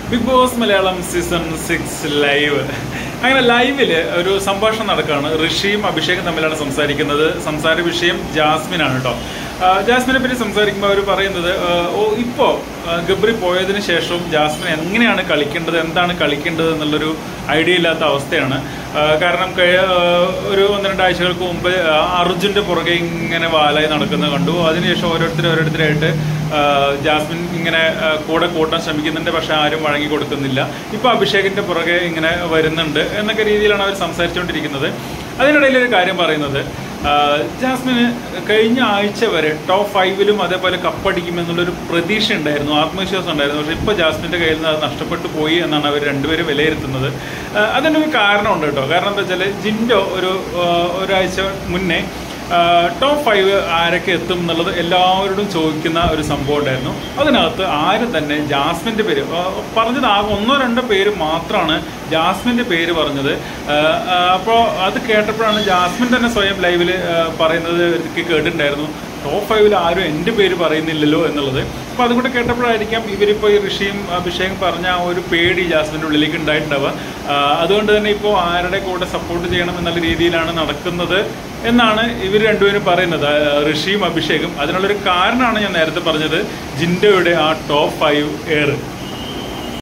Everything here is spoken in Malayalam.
big Boss Malayalam season six live അങ്ങനെ ലൈവില് ഒരു സംഭാഷണം നടക്കുകയാണ് ഋഷിയും അഭിഷേകും തമ്മിലാണ് സംസാരിക്കുന്നത് സംസാര വിഷയം ജാസ്മിനാണ് കേട്ടോ ആ, ജാസ്മിനെ പറ്റി സംസാരിക്കുമ്പോൾ അവർ പറയുന്നത് ആ, ഓ ഇപ്പോൾ ഗബ്രി പോയതിനു ശേഷവും ജാസ്മിൻ എങ്ങനെയാണ് കളിക്കേണ്ടത് എന്താണ് കളിക്കേണ്ടത് എന്നുള്ളൊരു ഐഡിയ ഇല്ലാത്ത അവസ്ഥയാണ് ആ, കാരണം കഴി- ആ, ഒരു ഒന്ന് രണ്ടാഴ്ചകൾക്ക് മുമ്പ് ആ, അർജുന്റെ പുറകെ ഇങ്ങനെ വാലായി നടക്കുന്നത് കണ്ടു അതിനുശേഷം ഓരോരുത്തർ ഓരോരുത്തരായിട്ട് ആ, ജാസ്മിൻ ഇങ്ങനെ ആ, കൂടെ കൂട്ടാൻ ശ്രമിക്കുന്നുണ്ട് പക്ഷെ ആരും വഴങ്ങി കൊടുക്കുന്നില്ല ഇപ്പൊ അഭിഷേകിന്റെ പുറകെ ഇങ്ങനെ വരുന്നുണ്ട് എന്നൊക്കെ രീതിയിലാണ് അവർ സംസാരിച്ചുകൊണ്ടിരിക്കുന്നത് അതിനിടയിൽ ഒരു കാര്യം പറയുന്നത് ആ, ജാസ്മിന് കഴിഞ്ഞ ആഴ്ച വരെ ടോപ്പ് ഫൈവിലും അതേപോലെ കപ്പടിക്കുമെന്നുള്ളൊരു പ്രതീക്ഷ ഉണ്ടായിരുന്നു ആത്മവിശ്വാസം ഉണ്ടായിരുന്നു പക്ഷെ ഇപ്പോൾ ജാസ്മിന്റെ കയ്യിൽ നിന്ന് അത് നഷ്ടപ്പെട്ടു പോയി എന്നാണ് അവർ രണ്ടുപേരും വിലയിരുത്തുന്നത് ആ, അതിനൊരു കാരണമുണ്ട് കേട്ടോ കാരണം എന്താ വെച്ചാൽ ജിൻഡോ ഒരു ആ, ഒരാഴ്ച മുന്നേ ടോപ്പ് ഫൈവ് ആരൊക്കെ എത്തും എന്നുള്ളത് എല്ലാവരോടും ചോദിക്കുന്ന ഒരു സംഭവം ഉണ്ടായിരുന്നു അതിനകത്ത് ആരും തന്നെ ജാസ്മിൻ്റെ പേര് ആ, പറഞ്ഞത് ആകെ ഒന്നോ രണ്ടോ പേര് മാത്രമാണ് ജാസ്മിൻ്റെ പേര് പറഞ്ഞത് അപ്പോൾ അത് കേട്ടപ്പോഴാണ് ജാസ്മിൻ തന്നെ സ്വയം ലൈവിൽ പറയുന്നത് എനിക്ക് കേട്ടിട്ടുണ്ടായിരുന്നു ടോപ്പ് ഫൈവിൽ ആരും എൻ്റെ പേര് പറയുന്നില്ലല്ലോ എന്നുള്ളത് അപ്പോൾ അതുകൂടെ കേട്ടപ്പോഴായിരിക്കാം ഇവരിപ്പോൾ ഈ ഋഷിയും അഭിഷേകും പറഞ്ഞ ആ ഒരു പേടി ജാസ്മിൻ്റെ ഉള്ളിലേക്ക് ഉണ്ടായിട്ടുണ്ടാവുക ആ, അതുകൊണ്ട് തന്നെ ഇപ്പോൾ ആരുടെ കൂടെ സപ്പോർട്ട് ചെയ്യണം എന്നുള്ള രീതിയിലാണ് നടക്കുന്നത് എന്നാണ് ഇവർ രണ്ടുപേരും പറയുന്നത് ആ, ഋഷിയും അഭിഷേകും അതിനുള്ളൊരു കാരണമാണ് ഞാൻ നേരത്തെ പറഞ്ഞത് ജിൻഡോയുടെ ആ ടോപ്പ് ഫൈവ് എയർ